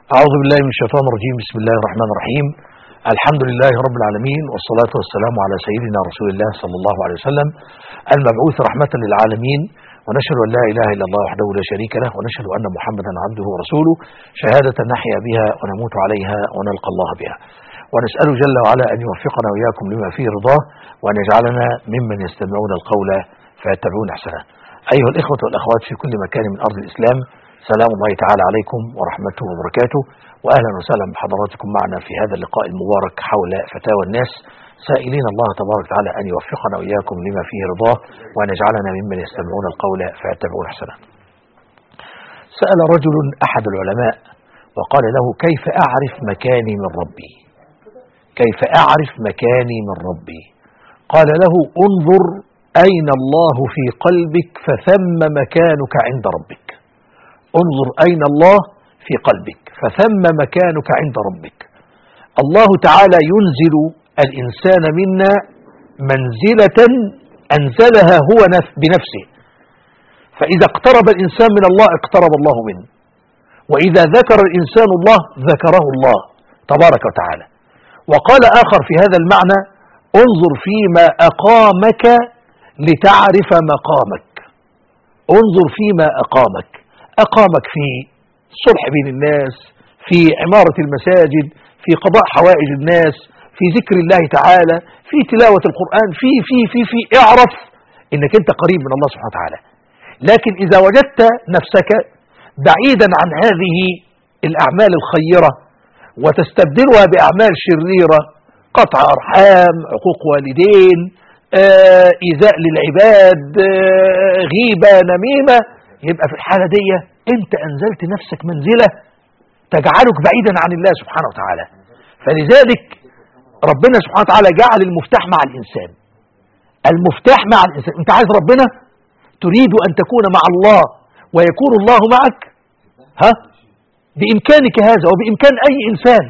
أعوذ بالله من الشيطان الرجيم بسم الله الرحمن الرحيم الحمد لله رب العالمين والصلاة والسلام على سيدنا رسول الله صلى الله عليه وسلم المبعوث رحمة للعالمين ونشهد أن لا إله إلا الله وحده لا شريك له ونشهد أن محمدا عبده ورسوله شهادة نحيا بها ونموت عليها ونلقى الله بها ونسأله جل وعلا أن يوفقنا وإياكم لما فيه رضاه وأن يجعلنا ممن يستمعون القول فيتبعون أحسنه أيها الإخوة والأخوات في كل مكان من أرض الإسلام سلام الله تعالى عليكم ورحمته وبركاته وأهلا وسهلا بحضراتكم معنا في هذا اللقاء المبارك حول فتاوى الناس سائلين الله تبارك وتعالى أن يوفقنا وإياكم لما فيه رضاه وأن يجعلنا ممن يستمعون القول فيتبعون أحسنه سأل رجل أحد العلماء وقال له كيف أعرف مكاني من ربي كيف أعرف مكاني من ربي قال له انظر أين الله في قلبك فثم مكانك عند ربك انظر أين الله في قلبك فثم مكانك عند ربك الله تعالى ينزل الإنسان منا منزلة أنزلها هو بنفسه فإذا اقترب الإنسان من الله اقترب الله منه وإذا ذكر الإنسان الله ذكره الله تبارك وتعالى وقال آخر في هذا المعنى انظر فيما أقامك لتعرف مقامك انظر فيما أقامك أقامك في صلح بين الناس في عمارة المساجد في قضاء حوائج الناس في ذكر الله تعالى في تلاوة القرآن في في في في اعرف انك انت قريب من الله سبحانه وتعالى لكن اذا وجدت نفسك بعيدا عن هذه الاعمال الخيرة وتستبدلها باعمال شريرة قطع ارحام عقوق والدين آه، ايذاء للعباد آه، غيبة نميمة يبقى في الحالة دي انت انزلت نفسك منزلة تجعلك بعيدا عن الله سبحانه وتعالى فلذلك ربنا سبحانه وتعالى جعل المفتاح مع الإنسان المفتاح مع الإنسان انت عايز ربنا تريد أن تكون مع الله ويكون الله معك ها بإمكانك هذا وبإمكان أي إنسان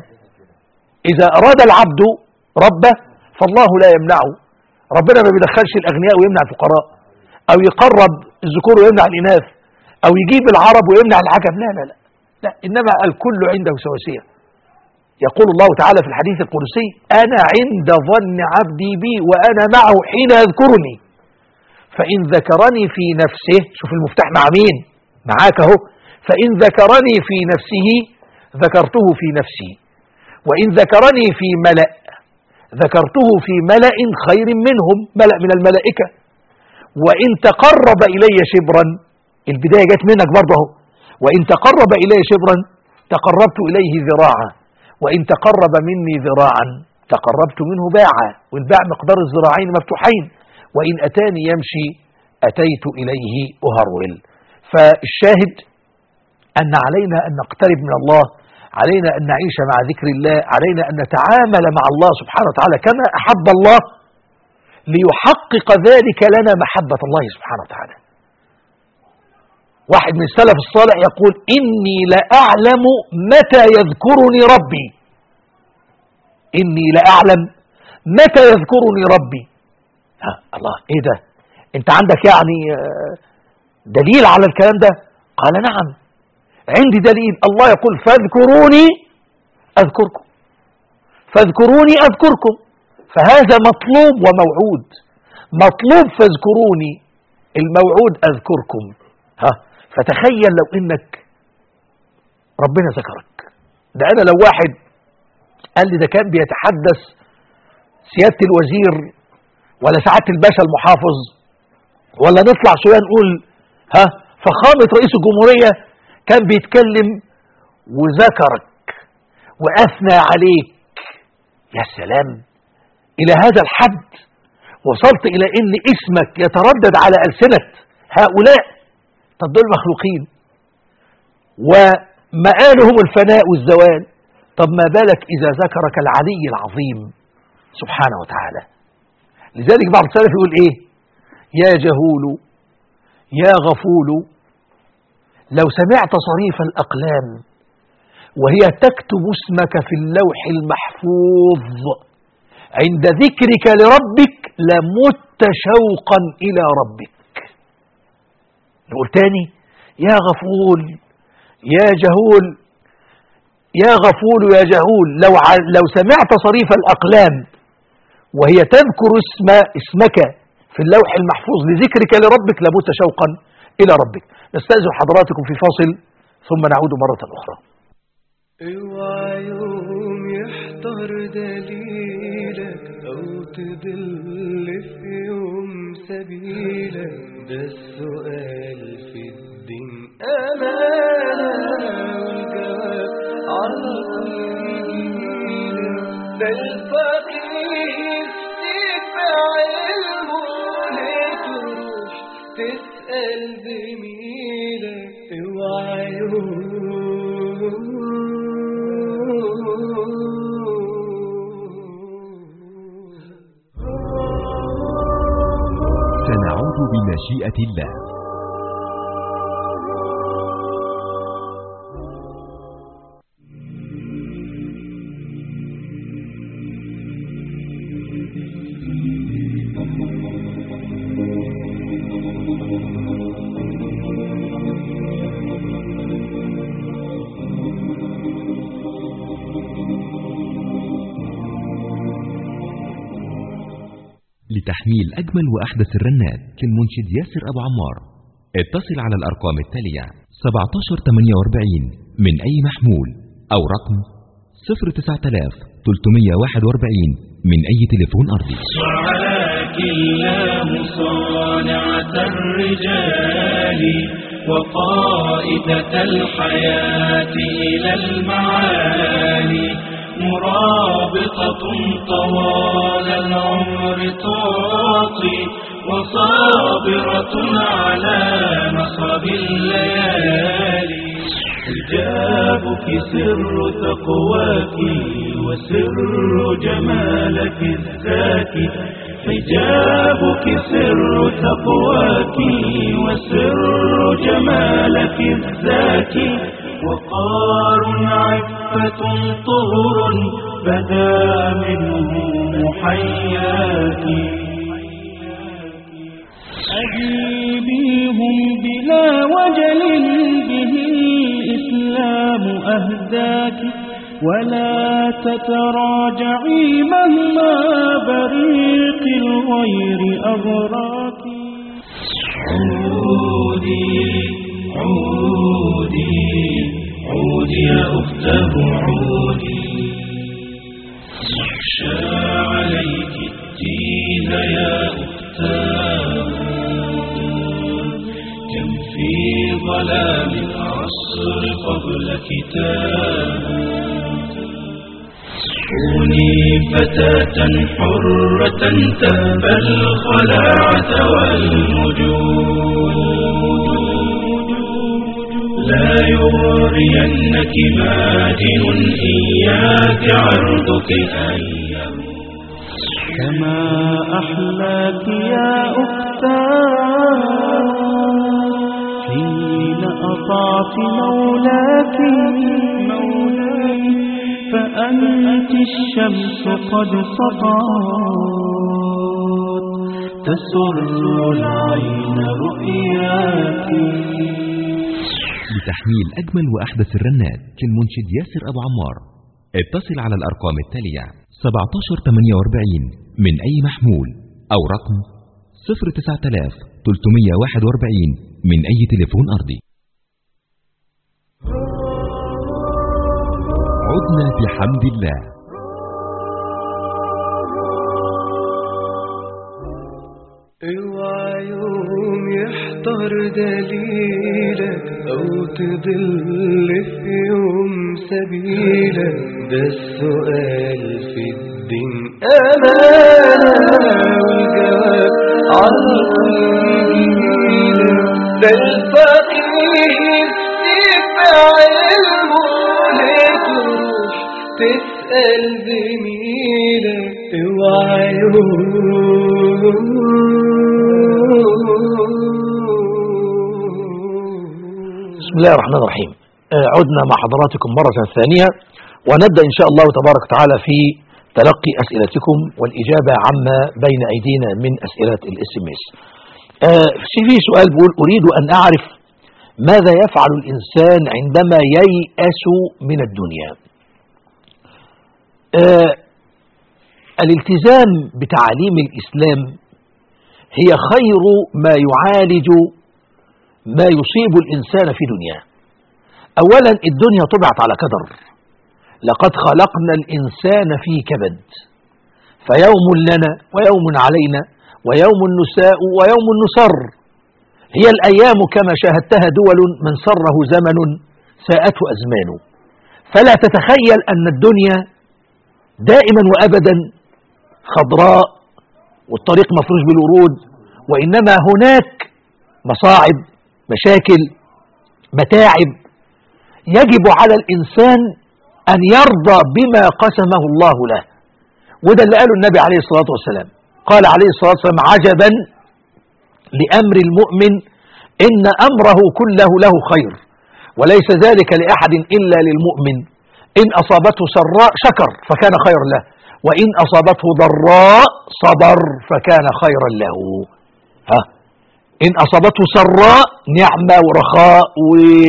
إذا أراد العبد ربه فالله لا يمنعه ربنا ما بيدخلش الأغنياء ويمنع الفقراء أو يقرب الذكور ويمنع الإناث أو يجيب العرب ويمنع العجم لا لا لا, لا إنما الكل عنده سواسية يقول الله تعالى في الحديث القدسي أنا عند ظن عبدي بي وأنا معه حين يذكرني فإن ذكرني في نفسه شوف المفتاح مع مين معاك اهو فإن ذكرني في نفسه ذكرته في نفسي وإن ذكرني في ملأ ذكرته في ملأ خير منهم ملأ من الملائكة وإن تقرب إلي شبرا البداية جت منك برضه اهو وإن تقرب إلي شبرا تقربت إليه ذراعا وإن تقرب مني ذراعا تقربت منه باعا والباع مقدار الذراعين مفتوحين وإن أتاني يمشي أتيت إليه أهرول فالشاهد أن علينا أن نقترب من الله علينا أن نعيش مع ذكر الله علينا أن نتعامل مع الله سبحانه وتعالى كما أحب الله ليحقق ذلك لنا محبة الله سبحانه وتعالى واحد من السلف الصالح يقول إني لأعلم متى يذكرني ربي إني لأعلم متى يذكرني ربي ها الله إيه ده أنت عندك يعني دليل على الكلام ده قال نعم عندي دليل الله يقول فاذكروني أذكركم فاذكروني أذكركم فهذا مطلوب وموعود مطلوب فاذكروني الموعود أذكركم ها فتخيل لو انك ربنا ذكرك ده انا لو واحد قال لي ده كان بيتحدث سيادة الوزير ولا سعادة الباشا المحافظ ولا نطلع شوية نقول ها فخامة رئيس الجمهورية كان بيتكلم وذكرك وأثنى عليك يا سلام إلى هذا الحد وصلت إلى أن اسمك يتردد على ألسنة هؤلاء طب دول مخلوقين ومآلهم الفناء والزوال طب ما بالك إذا ذكرك العلي العظيم سبحانه وتعالى لذلك بعض السلف يقول إيه يا جهول يا غفول لو سمعت صريف الأقلام وهي تكتب اسمك في اللوح المحفوظ عند ذكرك لربك لمت شوقا إلى ربك نقول تاني يا غفول يا جهول يا غفول يا جهول لو لو سمعت صريف الأقلام وهي تذكر اسم اسمك في اللوح المحفوظ لذكرك لربك لابد شوقا إلى ربك نستأذن حضراتكم في فاصل ثم نعود مرة أخرى اوعى يوم يحضر دليلك او تضل في يوم سبيلك ده السؤال في الدين امانه والجواب على ده الفقير تدفع علمه لتروح تسأل زميلك اوعى سنعود بمشيئة الله لتحميل أجمل وأحدث الرنات للمنشد ياسر أبو عمار اتصل على الأرقام التالية 1748 من أي محمول أو رقم 09341 من أي تليفون أرضي وعلاك الله صانعة الرجال وقائدة الحياة إلى المعالي مرابطة طوال العمر تعطي وصابرة على نصب الليالي حجابك سر تقواك وسر جمالك الزاكي حجابك سر تقواك وسر جمالك الزاكي وقار عفة طهر بدا منه محياك أجيبيهم بلا وجل به الإسلام أهداك ولا تتراجعي مهما بريق الغير أغراك عودي عودي عودي يا أخته عودي يخشى عليك التيه يا أختاه كم في ظلام العصر قبل كتاب كوني فتاة حرة تهبى الخلاعة والمجود لا يغرينك ماجن إياك عرضك أيام كما أحلاك يا أختاه حين أطعت مولاك مولاي فأنت الشمس قد سطعت تسر العين رؤياك لتحميل أجمل وأحدث الرنات للمنشد ياسر أبو عمار اتصل على الأرقام التالية 1748 من أي محمول أو رقم 09341 من أي تليفون أرضي عدنا بحمد الله اوعى يوم يحضر دليلك او تضل في يوم سبيلك ده السؤال في الدين امانه والجواب على ده الفقير تدفع علمه لتروح تسأل زميلك اوعى بسم الله الرحمن الرحيم آه، عدنا مع حضراتكم مرة ثانية ونبدأ إن شاء الله تبارك وتعالى في تلقي أسئلتكم والإجابة عما بين أيدينا من أسئلة الاس ام اس في سؤال بيقول أريد أن أعرف ماذا يفعل الإنسان عندما ييأس من الدنيا آه الالتزام بتعاليم الإسلام هي خير ما يعالج ما يصيب الإنسان في دنياه أولا الدنيا طبعت على كدر لقد خلقنا الإنسان في كبد فيوم لنا ويوم علينا ويوم نساء ويوم نسر هي الأيام كما شاهدتها دول من سره زمن ساءته أزمان فلا تتخيل أن الدنيا دائما وأبدا خضراء والطريق مفروش بالورود وإنما هناك مصاعب مشاكل متاعب يجب على الإنسان أن يرضى بما قسمه الله له وده اللي قاله النبي عليه الصلاة والسلام قال عليه الصلاة والسلام عجبا لأمر المؤمن إن أمره كله له خير وليس ذلك لأحد إلا للمؤمن إن أصابته سراء شكر فكان خيرا له وإن أصابته ضراء صبر فكان خيرا له ها إن أصابته سراء نعمة ورخاء و...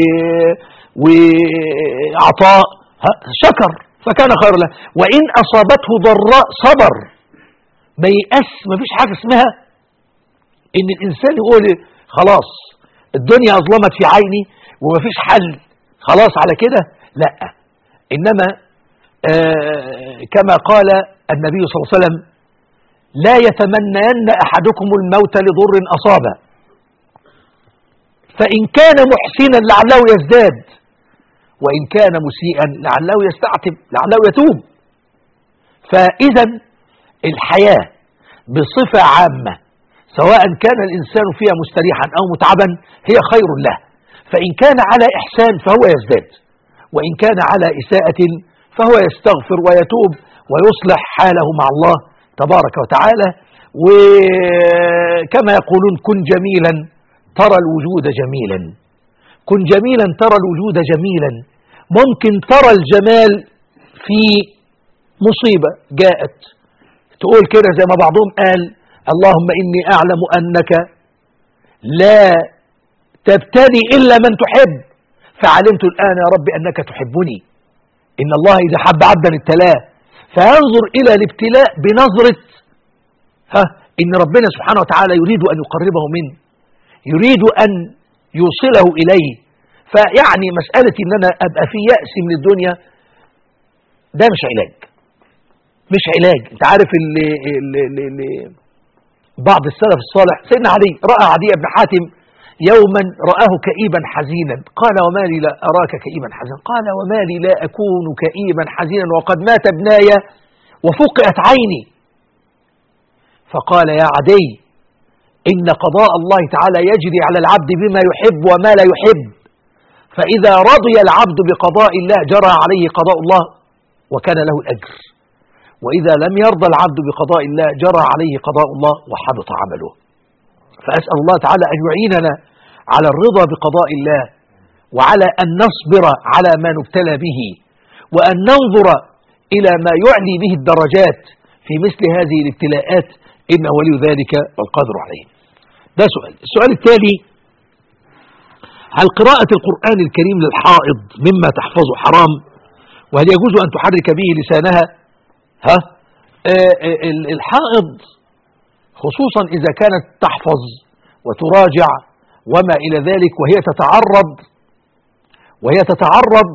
وعطاء ها شكر فكان خيرا له وإن أصابته ضراء صبر ما يأس ما فيش حاجة اسمها إن الإنسان يقول خلاص الدنيا أظلمت في عيني وما فيش حل خلاص على كده لا إنما آه كما قال النبي صلى الله عليه وسلم لا يتمنين أحدكم الموت لضر أصابه فإن كان محسنا لعله يزداد وإن كان مسيئا لعله يستعتب لعله يتوب فإذا الحياة بصفة عامة سواء كان الإنسان فيها مستريحا أو متعبا هي خير له فإن كان على إحسان فهو يزداد وإن كان على إساءة فهو يستغفر ويتوب ويصلح حاله مع الله تبارك وتعالى وكما يقولون كن جميلا ترى الوجود جميلا كن جميلا ترى الوجود جميلا ممكن ترى الجمال في مصيبة جاءت تقول كده زي ما بعضهم قال اللهم إني أعلم أنك لا تبتلي إلا من تحب فعلمت الآن يا رب أنك تحبني إن الله إذا حب عبدا ابتلاه فينظر إلى الابتلاء بنظرة ها إن ربنا سبحانه وتعالى يريد أن يقربه منه يريد أن يوصله إليه فيعني مسألة إن أنا أبقى في يأس من الدنيا ده مش علاج مش علاج أنت عارف اللي, اللي, اللي, اللي بعض السلف الصالح سيدنا علي رأى عدي بن حاتم يوما رآه كئيبا حزينا قال وما لي لا أراك كئيبا حزينا قال وما لي لا أكون كئيبا حزينا وقد مات ابناي وفقئت عيني فقال يا عدي إن قضاء الله تعالى يجري على العبد بما يحب وما لا يحب فإذا رضي العبد بقضاء الله جرى عليه قضاء الله وكان له الأجر وإذا لم يرضى العبد بقضاء الله جرى عليه قضاء الله وحبط عمله فأسأل الله تعالى أن يعيننا على الرضا بقضاء الله وعلى أن نصبر على ما نبتلى به وأن ننظر إلى ما يعلي به الدرجات في مثل هذه الابتلاءات إنه ولي ذلك والقادر عليه ده سؤال السؤال التالي هل قراءة القرآن الكريم للحائض مما تحفظه حرام وهل يجوز أن تحرك به لسانها ها آه الحائض خصوصا إذا كانت تحفظ وتراجع وما إلى ذلك وهي تتعرض وهي تتعرض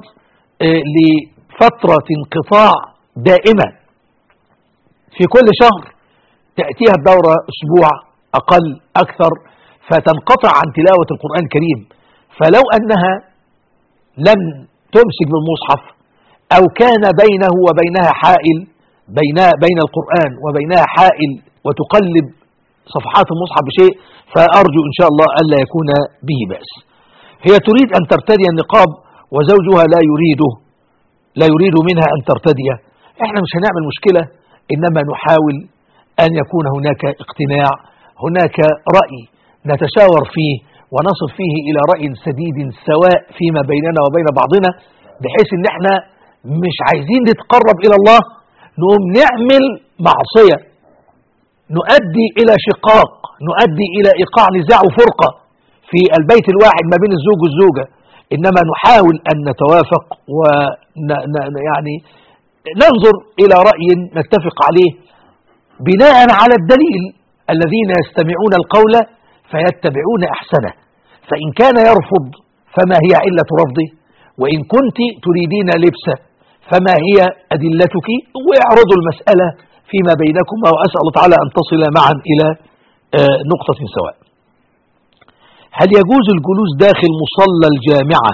لفترة انقطاع دائمة في كل شهر تأتيها الدورة أسبوع أقل أكثر فتنقطع عن تلاوة القرآن الكريم فلو أنها لم تمسك بالمصحف أو كان بينه وبينها حائل بين بين القرآن وبينها حائل وتقلب صفحات المصحف بشيء فأرجو إن شاء الله ألا يكون به بأس هي تريد أن ترتدي النقاب وزوجها لا يريده لا يريد منها أن ترتديه احنا مش هنعمل مشكلة إنما نحاول أن يكون هناك اقتناع هناك رأي نتشاور فيه ونصل فيه إلى رأي سديد سواء فيما بيننا وبين بعضنا بحيث ان احنا مش عايزين نتقرب إلى الله نقوم نعمل معصية نؤدي إلى شقاق نؤدي إلى إيقاع نزاع وفرقة في البيت الواحد ما بين الزوج والزوجة إنما نحاول أن نتوافق ون يعني ننظر إلى رأي نتفق عليه بناء على الدليل الذين يستمعون القول فيتبعون أحسنه فإن كان يرفض فما هي علة رفضه وإن كنت تريدين لبسه فما هي أدلتك واعرضوا المسألة فيما بينكما وأسأل الله تعالى أن تصل معا إلى آه، نقطة سواء هل يجوز الجلوس داخل مصلى الجامعة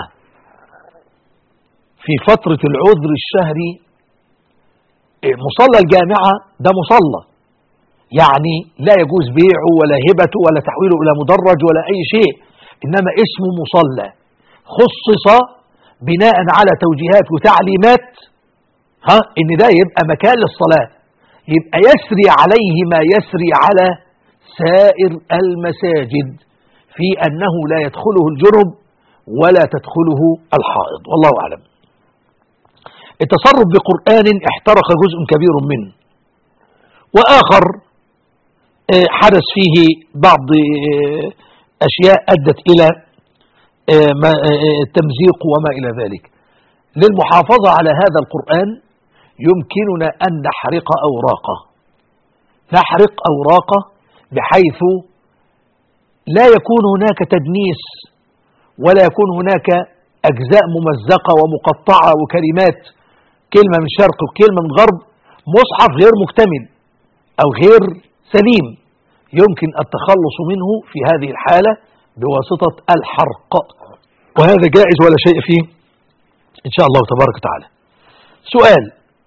في فترة العذر الشهري إيه، مصلى الجامعة ده مصلى يعني لا يجوز بيعه ولا هبته ولا تحويله إلى مدرج ولا أي شيء إنما اسمه مصلى خصص بناء على توجيهات وتعليمات ها إن ده يبقى مكان للصلاة يبقى يسري عليه ما يسري على سائر المساجد في أنه لا يدخله الجنب ولا تدخله الحائض والله أعلم التصرف بقرآن احترق جزء كبير منه وآخر آه، حدث فيه بعض آه، أشياء أدت إلى آه، ما- آه، التمزيق وما إلى ذلك للمحافظة على هذا القرآن يمكننا أن نحرق أوراقه نحرق أوراقه بحيث لا يكون هناك تدنيس ولا يكون هناك أجزاء ممزقة ومقطعة وكلمات كلمة من شرق وكلمة من غرب مصحف غير مكتمل أو غير سليم يمكن التخلص منه في هذه الحالة بواسطة الحرق وهذا جائز ولا شيء فيه إن شاء الله تبارك وتعالى سؤال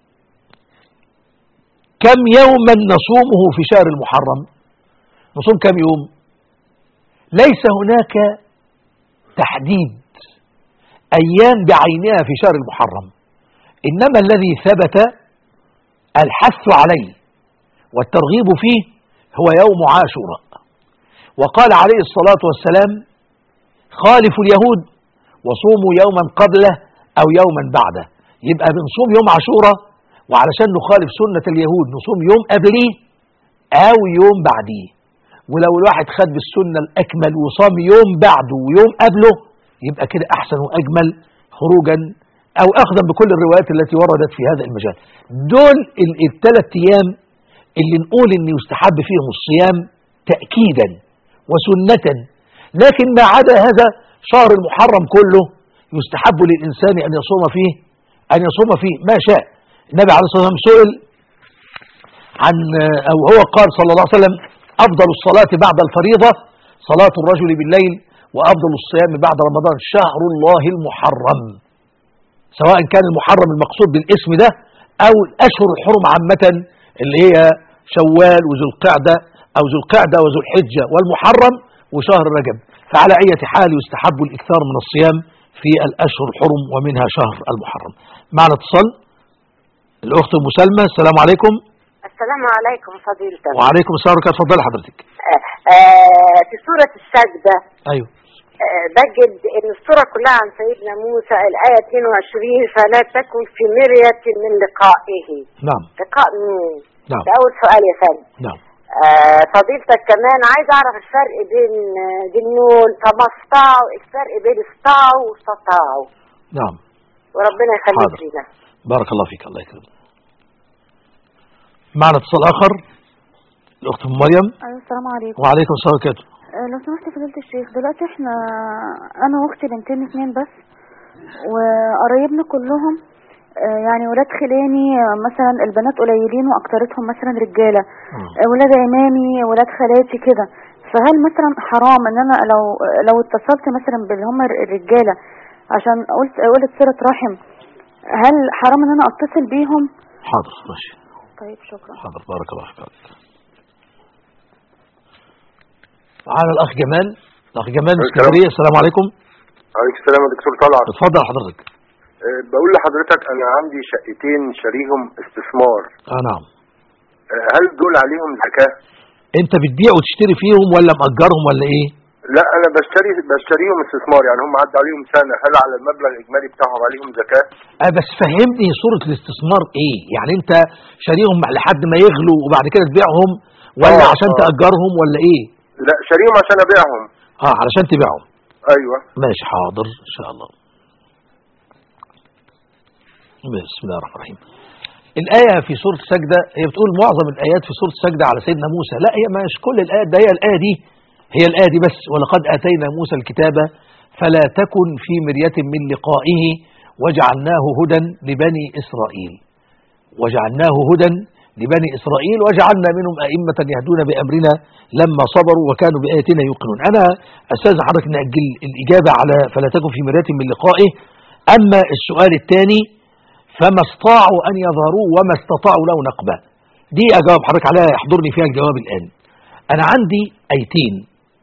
كم يوما نصومه في شهر المحرم نصوم كم يوم ليس هناك تحديد أيام بعينها في شهر المحرم إنما الذي ثبت الحث عليه والترغيب فيه هو يوم عاشوراء وقال عليه الصلاة والسلام خالفوا اليهود وصوموا يوما قبله أو يوما بعده يبقى بنصوم يوم عاشوراء وعلشان نخالف سنة اليهود نصوم يوم قبليه أو يوم بعديه ولو الواحد خد بالسنة الأكمل وصام يوم بعده ويوم قبله يبقى كده أحسن وأجمل خروجا أو أخذا بكل الروايات التي وردت في هذا المجال دول ال- الثلاث أيام اللي نقول إن يستحب فيهم الصيام تأكيدا وسنة لكن ما عدا هذا شهر المحرم كله يستحب للإنسان أن يصوم فيه أن يصوم فيه ما شاء النبي عليه الصلاة والسلام سئل عن أو هو قال صلى الله عليه وسلم أفضل الصلاة بعد الفريضة صلاة الرجل بالليل وأفضل الصيام بعد رمضان شهر الله المحرم سواء كان المحرم المقصود بالاسم ده أو الأشهر الحرم عامة اللي هي شوال وذو القعدة أو ذو القعدة وذو الحجة والمحرم وشهر رجب فعلى أي حال يستحب الإكثار من الصيام في الأشهر الحرم ومنها شهر المحرم معنا اتصال الأخت أم سلمى السلام عليكم السلام عليكم فضيلتك وعليكم السلام ورحمة الله اتفضلي حضرتك آه، آه، في سورة السجدة أيوه آه، بجد ان السورة كلها عن سيدنا موسى الآية 22 فلا تكن في مرية من لقائه نعم لقاء مين؟ نعم ده أول سؤال يا فندم نعم آه، فضيلتك كمان عايز أعرف الفرق بين آه، جنون فما استطاعوا الفرق بين استطاعوا واستطاعوا نعم وربنا يخليك حاضر. لنا بارك الله فيك الله يكرمك معنا اتصال آخر الأخت أم مريم أيوة السلام عليكم وعليكم السلام ورحمة الله آه، لو سمحت يا فضيلة الشيخ دلوقتي احنا أنا وأختي بنتين اتنين بس وقرايبنا كلهم آه، يعني ولاد خلاني آه، مثلا البنات قليلين وأكترتهم مثلا رجالة مم. آه، ولاد عمامي ولاد خالاتي كده فهل مثلا حرام ان انا لو لو اتصلت مثلا باللي هم الرجاله عشان قلت قلت صله رحم هل حرام ان انا اتصل بيهم حاضر ماشي طيب شكرا حاضر بارك الله فيك معانا الأخ جمال الأخ جمال من السلام. اسكندرية السلام عليكم عليك السلام يا دكتور طلعت اتفضل حضرتك أه، بقول لحضرتك انا عندي شقتين شاريهم استثمار اه نعم أه، هل دول عليهم زكاة؟ انت بتبيع وتشتري فيهم ولا مأجرهم ولا ايه لا انا بشتري بشتريهم استثمار يعني هم عدى عليهم سنة هل على المبلغ الاجمالي بتاعهم عليهم زكاة؟ آه بس فهمني صورة الاستثمار ايه يعني انت شاريهم لحد ما يغلوا وبعد كده تبيعهم ولا آه، عشان آه. تأجرهم ولا ايه لا شاريهم عشان ابيعهم اه علشان تبيعهم ايوه ماشي حاضر ان شاء الله بسم الله الرحمن الرحيم الآية في سورة السجدة هي بتقول معظم الآيات في سورة السجدة على سيدنا موسى لا هي مش كل الآيات ده هي الآية دي هي الآية دي بس ولقد آتينا موسى الكتاب فلا تكن في مرية من لقائه وجعلناه هدى لبني إسرائيل وجعلناه هدى لبني إسرائيل وجعلنا منهم أئمة يهدون بأمرنا لما صبروا وكانوا بآياتنا يوقنون أنا أستاذ حضرتك نأجل الإجابة على فلا تكن في مرية من لقائه أما السؤال الثاني فما استطاعوا أن يظهروا وما استطاعوا له نقبة دي أجاوب حضرتك عليها يحضرني فيها الجواب الآن أنا عندي أيتين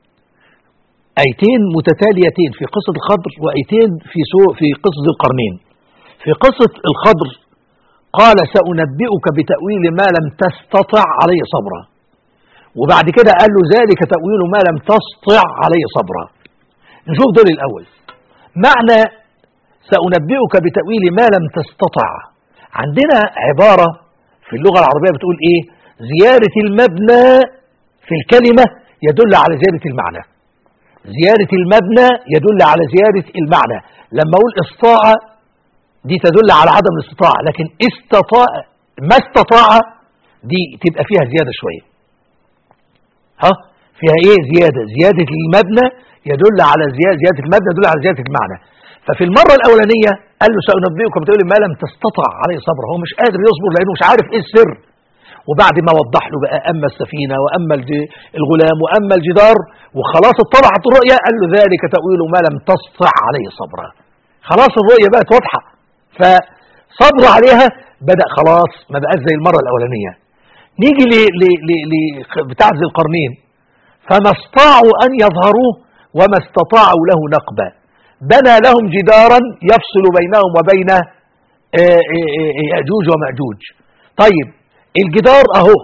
أيتين متتاليتين في قصة الخضر وأيتين في سو في قصة ذي القرنين في قصة الخضر قال سأنبئك بتأويل ما لم تستطع عليه صبرا وبعد كده قال له ذلك تأويل ما لم تستطع عليه صبرا نشوف دول الأول معنى سأنبئك بتأويل ما لم تستطع عندنا عبارة في اللغة العربية بتقول إيه زيادة المبنى في الكلمة يدل على زيادة المعنى زيادة المبنى يدل على زيادة المعنى لما أقول استطاع دي تدل على عدم الاستطاعة لكن استطاع ما استطاع دي تبقى فيها زيادة شوية ها فيها ايه زيادة زيادة المبنى يدل على زيادة, زيادة المبنى يدل على زيادة المعنى ففي المرة الأولانية قال له سأنبئكم بتقول ما لم تستطع عليه صبر هو مش قادر يصبر لأنه مش عارف ايه السر وبعد ما وضح له بقى أما السفينة وأما الج- الغلام وأما الجدار وخلاص اتضحت الرؤيا قال له ذلك تأويل ما لم تستطع عليه صبرا خلاص الرؤيا بقت واضحة فصبر عليها بدأ خلاص ما بقاش زي المرة الأولانية نيجي ل ل ل ل بتاع ذي القرنين فما استطاعوا أن يظهروه وما استطاعوا له نقبا بنى لهم جدارا يفصل بينهم وبين آه، آه، آه، يأجوج ومأجوج طيب الجدار أهو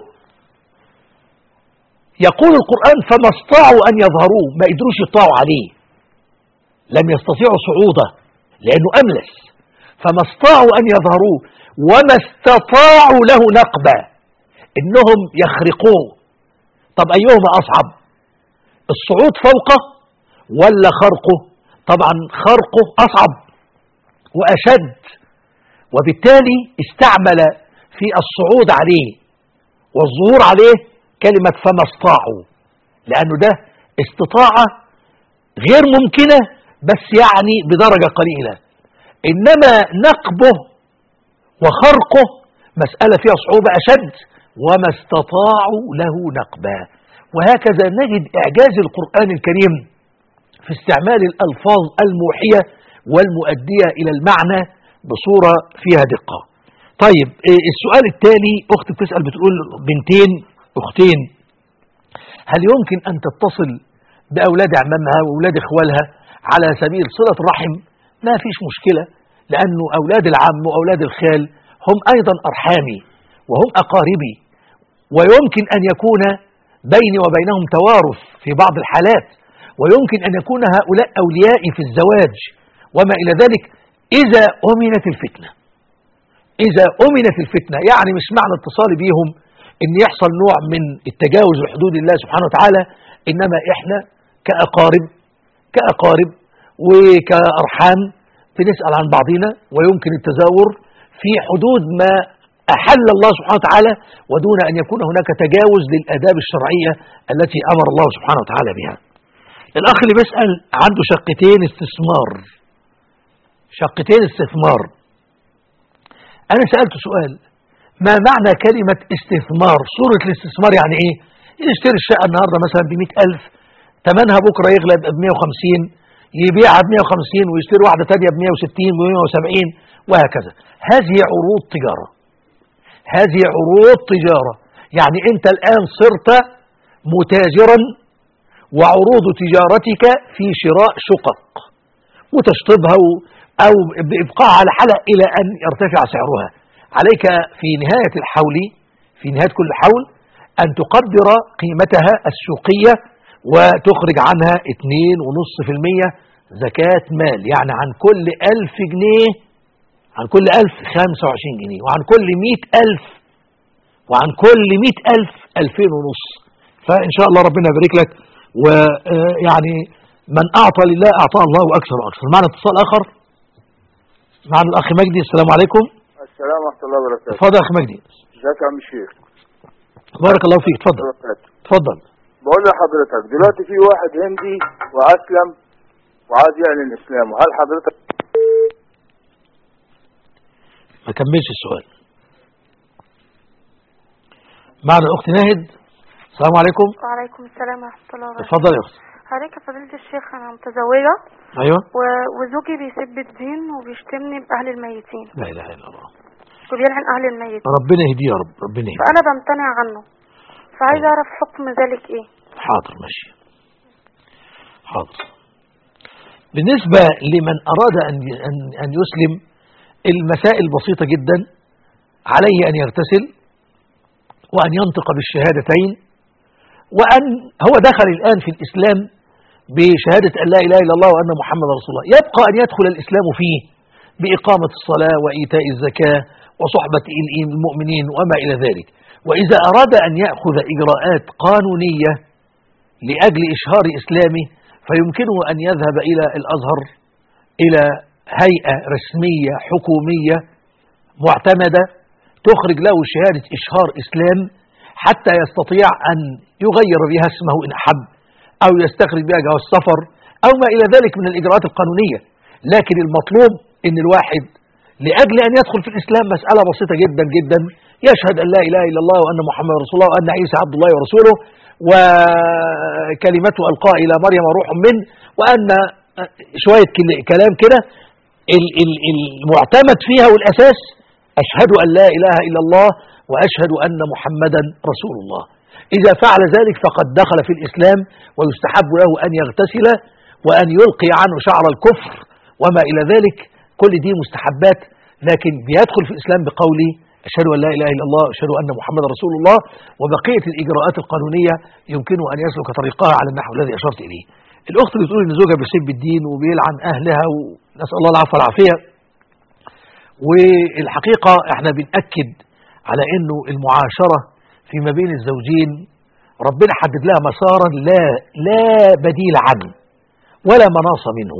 يقول القرآن فما استطاعوا أن يظهروه ما قدروش يطلعوا عليه لم يستطيعوا صعوده لأنه أملس فما استطاعوا أن يظهروه وما استطاعوا له نقبا إنهم يخرقوه طب أيهما أصعب الصعود فوقه ولا خرقه طبعا خرقه أصعب وأشد وبالتالي استعمل في الصعود عليه والظهور عليه كلمة فما استطاعوا لأنه ده استطاعة غير ممكنة بس يعني بدرجة قليلة إنما نقبه وخرقه مسألة فيها صعوبة أشد وما استطاعوا له نقبا وهكذا نجد إعجاز القرآن الكريم في استعمال الألفاظ الموحية والمؤدية إلى المعنى بصورة فيها دقة طيب إيه السؤال التالي أخت بتسأل بتقول بنتين أختين هل يمكن أن تتصل بأولاد عمامها وأولاد إخوالها على سبيل صلة رحم ما فيش مشكلة لأنه أولاد العم وأولاد الخال هم أيضا أرحامي وهم أقاربي ويمكن أن يكون بيني وبينهم توارث في بعض الحالات ويمكن أن يكون هؤلاء أوليائي في الزواج وما إلى ذلك إذا أمنت الفتنة إذا أمنت الفتنة يعني مش معنى اتصالي بيهم إن يحصل نوع من التجاوز لحدود الله سبحانه وتعالى إنما إحنا كأقارب كأقارب وكأرحام بنسأل عن بعضنا ويمكن التزاور في حدود ما أحل الله سبحانه وتعالى ودون أن يكون هناك تجاوز للآداب الشرعية التي أمر الله سبحانه وتعالى بها الأخ اللي بيسأل عنده شقتين استثمار شقتين استثمار أنا سألت سؤال ما معنى كلمة استثمار صورة الاستثمار يعني إيه يشتري الشقة النهاردة مثلا بمئة ألف تمنها بكرة يغلى بمئة وخمسين يبيعها بمئة وخمسين ويشتري واحدة تانية بمئة وستين بمئة وسبعين وهكذا هذه عروض تجارة هذه عروض تجارة يعني أنت الآن صرت متاجرا وعروض تجارتك في شراء شقق وتشطيبها و- أو بإبقائها على حالة إلى أن يرتفع سعرها عليك في نهاية الحول في نهاية كل حول أن تقدر قيمتها السوقية وتخرج عنها 2.5% زكاة مال يعني عن كل ألف جنيه عن كل ألف 25 جنيه وعن كل مئة ألف وعن كل مئة ألف ألفين ونص فإن شاء الله ربنا يبارك لك ويعني من أعطى لله أعطاه الله أكثر وأكثر معنا اتصال آخر معنا الأخ مجدي السلام عليكم السلام ورحمة الله وبركاته اتفضل يا اخ مجدي ازيك يا عم الشيخ بارك الله فيك اتفضل اتفضل بقول لحضرتك دلوقتي في واحد هندي وأسلم وعايز يعلن إسلامه هل حضرتك ما كملش السؤال معنا الاخت ناهد السلام عليكم وعليكم السلام ورحمة الله وبركاته اتفضل يا اخت حضرتك يا فضيلة الشيخ أنا متزوجة ايوه و... وزوجي بيسب الدين وبيشتمني بأهل الميتين لا اله الا الله وبيلعن أهل الميت ربنا يهديه يا رب ربنا يهديه فأنا بمتنع عنه فعايز أعرف حكم ذلك إيه حاضر ماشي حاضر بالنسبة لمن أراد أن أن أن يسلم المسائل بسيطة جدا عليه أن يغتسل وأن ينطق بالشهادتين وأن هو دخل الآن في الإسلام بشهادة أن لا إله إلا الله وأن محمد رسول الله يبقى أن يدخل الإسلام فيه بإقامة الصلاة وإيتاء الزكاة وصحبة المؤمنين وما إلى ذلك وإذا أراد أن يأخذ إجراءات قانونية لأجل إشهار إسلامه فيمكنه أن يذهب إلى الأزهر إلى هيئة رسمية حكومية معتمدة تخرج له شهادة إشهار إسلام حتى يستطيع أن يغير بها اسمه إن أحب أو يستخرج بها جواز السفر أو ما إلى ذلك من الإجراءات القانونية لكن المطلوب أن الواحد لأجل أن يدخل في الإسلام مسألة بسيطة جدا جدا يشهد أن لا إله إلا الله وأن محمد رسول الله وأن عيسى عبد الله ورسوله وكلمته ألقاها إلى مريم روح منه وأن شوية كل- كلام كده ال- ال- المعتمد فيها والأساس أشهد أن لا إله إلا الله وأشهد أن محمدا رسول الله إذا فعل ذلك فقد دخل في الإسلام ويستحب له أن يغتسل وأن يلقي عنه شعر الكفر وما إلى ذلك كل دي مستحبات لكن بيدخل في الإسلام بقوله أشهد أن لا إله إلا الله أشهد أن محمد رسول الله وبقية الإجراءات القانونية يمكنه أن يسلك طريقها على النحو الذي أشرت إليه الأخت اللي بتقول إن زوجها بيسب الدين وبيلعن أهلها ونسأل الله العفو والعافية والحقيقة احنا بنأكد على انه المعاشرة فيما بين الزوجين ربنا حدد لها مسارا لا لا بديل عنه ولا مناص منه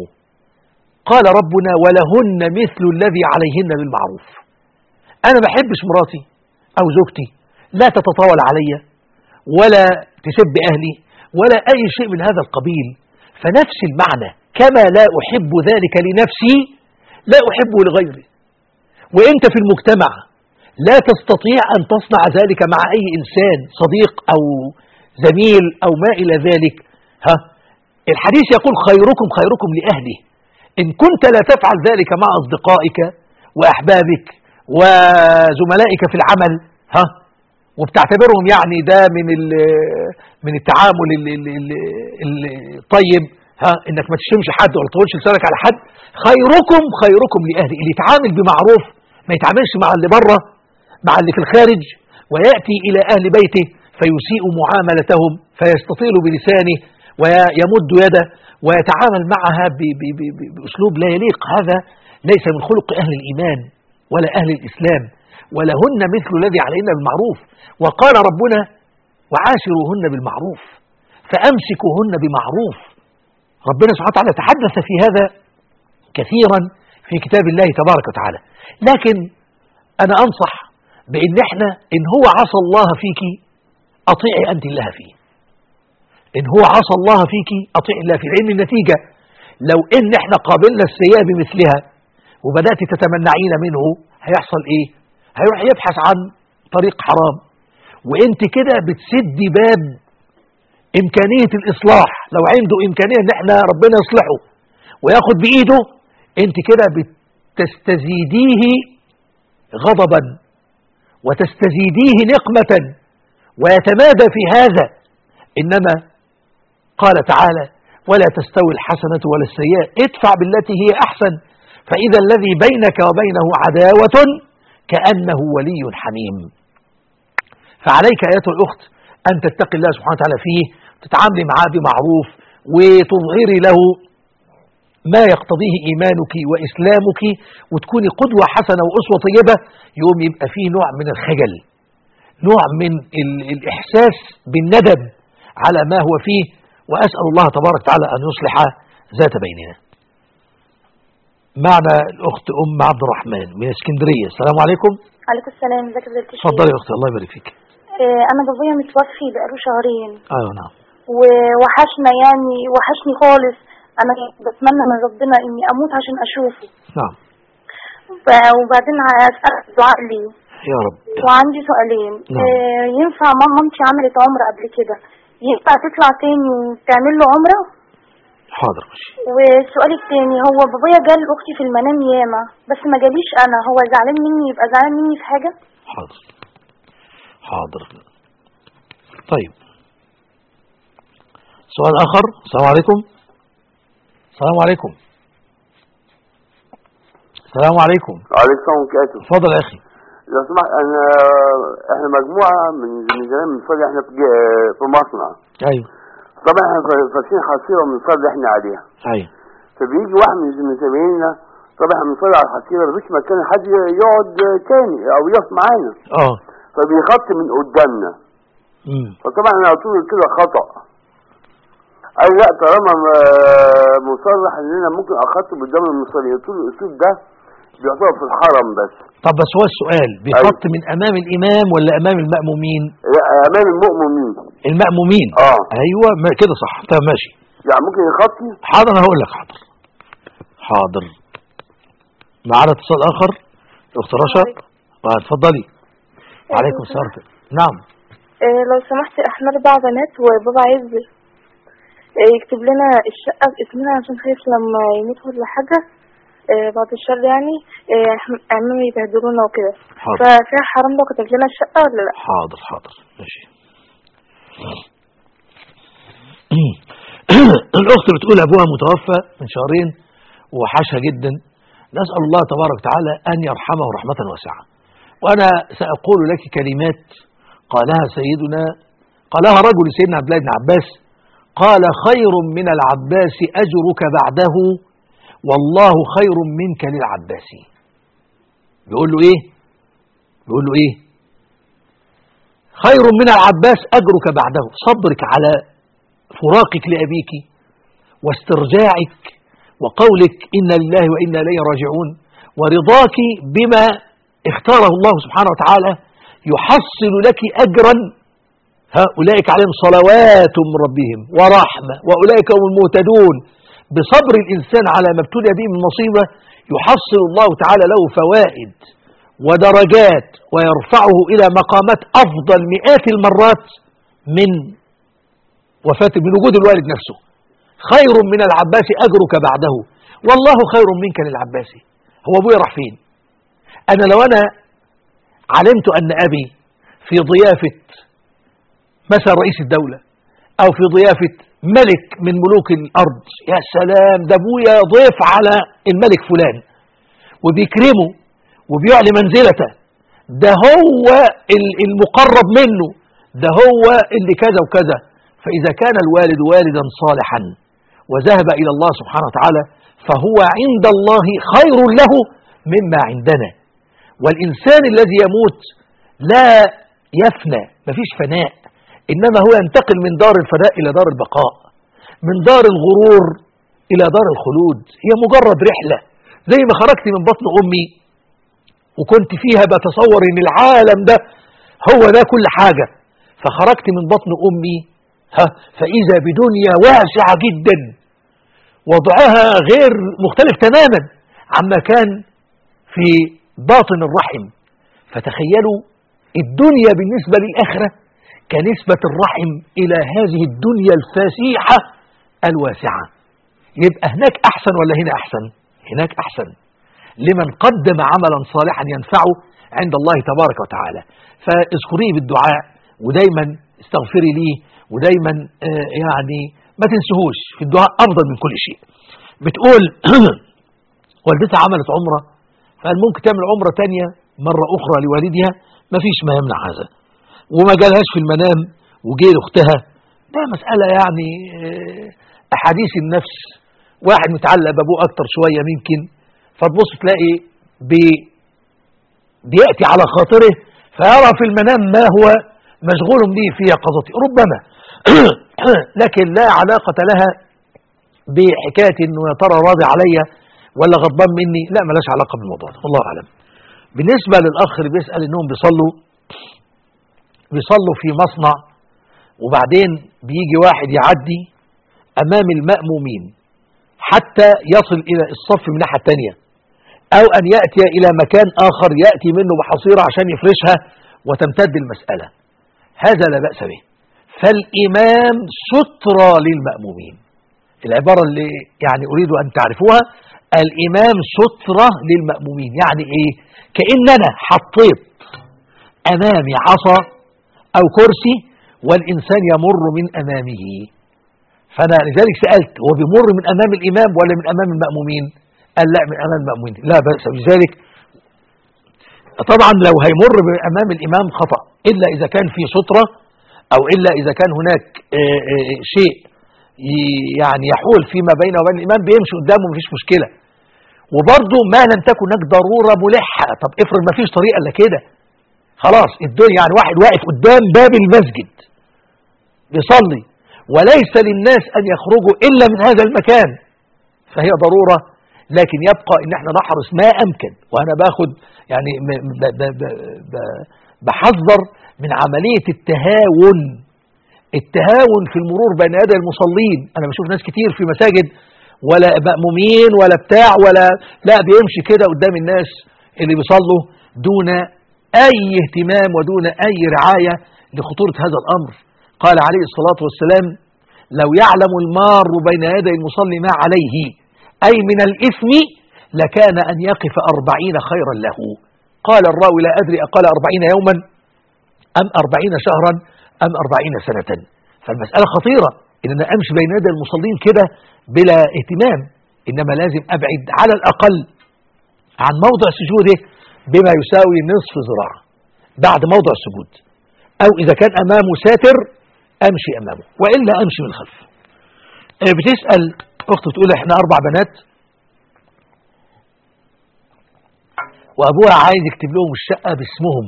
قال ربنا ولهن مثل الذي عليهن بالمعروف انا ما بحبش مراتي او زوجتي لا تتطاول علي ولا تسب اهلي ولا اي شيء من هذا القبيل فنفس المعنى كما لا احب ذلك لنفسي لا احبه لغيري وانت في المجتمع لا تستطيع ان تصنع ذلك مع اي انسان صديق او زميل او ما الى ذلك ها الحديث يقول خيركم خيركم لاهله ان كنت لا تفعل ذلك مع اصدقائك واحبابك وزملائك في العمل ها وبتعتبرهم يعني ده من ال- من التعامل ال- ال- ال- الطيب ها انك ما تشتمش حد ولا تطولش لسانك على حد خيركم خيركم لاهله اللي يتعامل بمعروف ما يتعاملش مع اللي بره مع اللي في الخارج وياتي الى اهل بيته فيسيء معاملتهم فيستطيل بلسانه ويمد يده ويتعامل معها ب- ب- ب- ب- باسلوب لا يليق هذا ليس من خلق اهل الايمان ولا اهل الاسلام ولهن مثل الذي علينا بالمعروف وقال ربنا وعاشروهن بالمعروف فامسكوهن بمعروف ربنا سبحانه وتعالى تحدث في هذا كثيرا في كتاب الله تبارك وتعالى لكن أنا أنصح بأن احنا إن هو عصى الله فيك أطيعي أنت الله فيه إن هو عصى الله فيك أطيعي الله فيه لأن النتيجة لو إن احنا قابلنا السيئة بمثلها وبدأت تتمنعين منه هيحصل إيه هيروح يبحث عن طريق حرام وانت كده بتسدي باب إمكانية الإصلاح لو عنده إمكانية إن إحنا ربنا يصلحه وياخد بإيده أنت كده بتستزيديه غضبا وتستزيديه نقمة ويتمادى في هذا إنما قال تعالى ولا تستوي الحسنة ولا السيئة ادفع بالتي هي أحسن فإذا الذي بينك وبينه عداوة كأنه ولي حميم فعليك أيتها الأخت أن تتقي الله سبحانه وتعالى فيه تتعاملي معاه بمعروف وتظهري له ما يقتضيه إيمانك وإسلامك وتكوني قدوة حسنة وأسوة طيبة يوم يبقى فيه نوع من الخجل نوع من ال- الإحساس بالندم على ما هو فيه وأسأل الله تبارك وتعالى أن يصلح ذات بيننا معنا الأخت أم عبد الرحمن من اسكندرية السلام عليكم عليكم السلام ازيك يا فضيلة الشيخ اتفضلي يا أختي الله يبارك فيك آه، انا بابايا متوفي بقاله شهرين أيوة نعم ووحشنا يعني وحشني خالص انا بتمنى من ربنا اني اموت عشان اشوفه نعم ف- وبعدين هسأل دعاء ليه يا رب وعندي سؤالين نعم. آه، ينفع مام مامتي عملت عمرة قبل كده ينفع تطلع تاني وتعمل له عمرة حاضر ماشي والسؤال التاني هو بابايا جال اختي في المنام ياما بس ما جاليش انا هو زعلان مني يبقى زعلان مني في حاجة حاضر حاضر طيب سؤال آخر السلام عليكم السلام عليكم السلام عليكم عليكم السلام وبركاته اتفضل يا أخي لو سمحت انا احنا مجموعه من من زمان بنصلي احنا في ج- في مصنع أيوه طبعا احنا فا- فاتحين حصيره بنصلي احنا عليها أيوه فبيجي واحد من من زمايلنا طبعا احنا بنصلي على الحصيره مفيش مكان حد يقعد تاني او يقف معانا اه فبيخط من قدامنا امم فطبعا انا قلت له كده خطا قال لا طالما م- مصرح ان انا ممكن اخطب قدام المصلي قلت له الاسلوب ده بيعتبر في الحرم بس طب بس هو السؤال بيحط من أمام الإمام ولا أمام المأمومين لا امام المؤمنين المأمومين اه أيوه ما كده صح تمام ماشي يعني ممكن يخطي حاضر أنا هقول لك حاضر حاضر معانا اتصال آخر أخت رشا آه، اتفضلي وعليكم السلام نعم إيه لو سمحت احنا اربع بنات وبابا عايز إيه يكتب لنا الشقة باسمنا عشان خايف لما يموت ولا حاجة إيه بعد الشر يعني إيه إحنا- عمامي يبهدلونا وكده حاضر ففيها حرام لو كتب لنا الشقة ولا لا حاضر حاضر ماشي الأخت بتقول أبوها متوفى من شهرين وحشها جدا نسأل الله تبارك وتعالى أن يرحمه رحمة واسعة وأنا سأقول لك كلمات قالها سيدنا قالها رجل سيدنا عبد الله بن عباس قال خير من العباس أجرك بعده والله خير منك للعباس بيقول له إيه بيقول له إيه خير من العباس أجرك بعده صبرك على فراقك لأبيك واسترجاعك وقولك إن لله وإنا إليه راجعون ورضاك بما اختاره الله سبحانه وتعالى يحصل لك أجرا هؤلاء عليهم صلوات من ربهم ورحمة وأولئك هم المهتدون بصبر الإنسان على ما ابتلي به من مصيبة يحصل الله تعالى له فوائد ودرجات ويرفعه إلى مقامات أفضل مئات المرات من وفاة من وجود الوالد نفسه خير من العباس أجرك بعده والله خير منك للعباس هو أبويا راح فين أنا لو أنا علمت أن أبي في ضيافة مثلا رئيس الدولة أو في ضيافة ملك من ملوك الأرض يا سلام ده أبويا ضيف على الملك فلان وبيكرمه وبيعلي منزلته ده هو ال- المقرب منه ده هو اللي كذا وكذا فإذا كان الوالد والدا صالحا وذهب إلى الله سبحانه وتعالى فهو عند الله خير له مما عندنا والإنسان الذي يموت لا يفنى مفيش فناء إنما هو ينتقل من دار الفناء إلى دار البقاء من دار الغرور إلى دار الخلود هي مجرد رحلة زي ما خرجت من بطن أمي وكنت فيها بتصور ان العالم ده هو ده كل حاجة فخرجت من بطن امي ها فاذا بدنيا واسعة جدا وضعها غير مختلف تماما عما كان في باطن الرحم فتخيلوا الدنيا بالنسبة للآخرة كنسبة الرحم إلى هذه الدنيا الفسيحة الواسعة يبقى هناك أحسن ولا هنا أحسن هناك أحسن لمن قدم عملا صالحا ينفعه عند الله تبارك وتعالى فاذكريه بالدعاء ودايما استغفري ليه ودايما آه، يعني ما تنسهوش في الدعاء أفضل من كل شيء بتقول والدتها عملت عمرة فقال ممكن تعمل عمرة تانية مرة أخرى لوالدها ما فيش ما يمنع هذا وما جالهاش في المنام وجي لأختها ده مسألة يعني آه، أحاديث النفس واحد متعلق بأبوه أكتر شوية ممكن فتبص تلاقي بي بيأتي على خاطره فيرى في المنام ما هو مشغول به في يقظته ربما لكن لا علاقة لها بحكاية انه يا ترى راضي عليا ولا غضبان مني لا ملاش علاقة بالموضوع ده والله أعلم بالنسبة للأخ اللي بيسأل إنهم بيصلوا بيصلوا في مصنع وبعدين بيجي واحد يعدي أمام المأمومين حتى يصل إلى الصف من الناحية التانية أو أن يأتي إلى مكان آخر يأتي منه بحصيرة عشان يفرشها وتمتد المسألة هذا لا بأس به فالإمام سترى للمأمومين العبارة اللي يعني أريد أن تعرفوها الإمام سترة للمأمومين يعني إيه كأن أنا حطيت أمامي عصا أو كرسي والإنسان يمر من أمامه فأنا لذلك سألت هو بيمر من أمام الإمام ولا من أمام المأمومين قال لا من أمام المأمومين لا بأس بذلك طبعا لو هيمر من أمام الإمام خطأ إلا إذا كان في سترة أو إلا إذا كان هناك آه، آه، شيء ي- يعني يحول فيما بينه وبين الإمام بيمشي قدامه مفيش مشكلة وبرضه ما لم تكن هناك ضرورة ملحة طب افرض ما فيش طريقة إلا كده خلاص الدنيا يعني واحد واقف قدام باب المسجد بيصلي وليس للناس أن يخرجوا إلا من هذا المكان فهي ضرورة لكن يبقى ان احنا نحرص ما امكن وانا باخد يعني م- ب- ب- ب- ب- بحذر من عملية التهاون التهاون في المرور بين يدي المصلين انا بشوف ناس كتير في مساجد ولا مأمومين ولا بتاع ولا لا بيمشي كده قدام الناس اللي بيصلوا دون اي اهتمام ودون اي رعاية لخطورة هذا الامر قال عليه الصلاة والسلام لو يعلم المار بين يدي المصلي ما عليه أي من الإثم لكان أن يقف أربعين خيرا له قال الراوي لا أدري أقال أربعين يوما أم أربعين شهرا أم أربعين سنة فالمسألة خطيرة إن أنا أمشي بين يدي المصلين كده بلا اهتمام إنما لازم أبعد على الأقل عن موضع سجوده بما يساوي نصف ذراع بعد موضع السجود أو إذا كان أمامه ساتر أمشي أمامه وإلا أمشي من خلفه آه، بتسأل أخت بتقول إحنا أربع بنات وأبوها عايز يكتب لهم الشقة باسمهم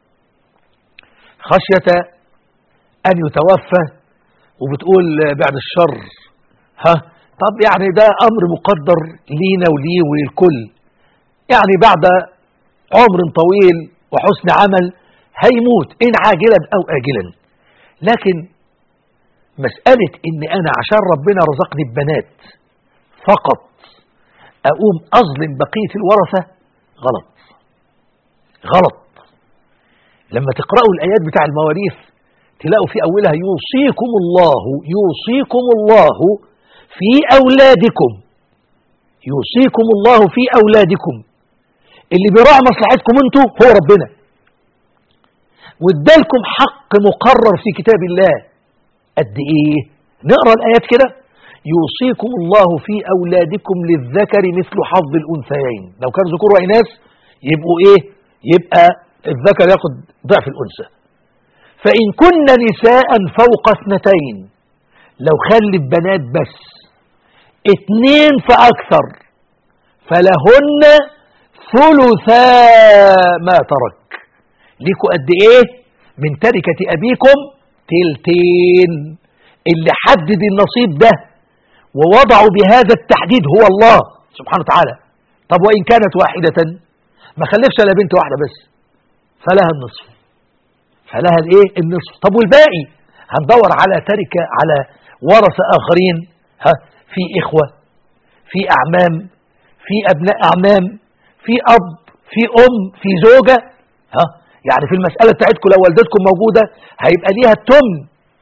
خشية أن يتوفى وبتقول آه، بعد الشر ها طب يعني ده أمر مقدر لينا وليه وللكل يعني بعد عمر طويل وحسن عمل هيموت إن عاجلا أو آجلا لكن مسألة إن أنا عشان ربنا رزقني ببنات فقط أقوم أظلم بقية الورثة غلط غلط لما تقرأوا الآيات بتاع المواريث تلاقوا في أولها يوصيكم الله يوصيكم الله في أولادكم يوصيكم الله في أولادكم اللي بيراعي مصلحتكم انتوا هو ربنا وادالكم حق مقرر في كتاب الله قد ايه نقرا الايات كده يوصيكم الله في اولادكم للذكر مثل حظ الانثيين لو كان ذكور واناث يبقوا ايه يبقى الذكر ياخد ضعف الانثى فان كن نساء فوق اثنتين لو خلت بنات بس اتنين فاكثر فلهن ثلثا ما ترك ليكوا قد ايه من تركة ابيكم تلتين اللي حدد النصيب ده ووضعوا بهذا التحديد هو الله سبحانه وتعالى طب وإن كانت واحدة ما خلفش الا بنت واحدة بس فلها النصف فلها الايه النصف طب والباقي هندور على تركة على ورثة آخرين ها في إخوة في أعمام في أبناء أعمام في أب في أم في زوجة ها يعني في المسألة بتاعتكم لو والدتكم موجودة هيبقى ليها التمن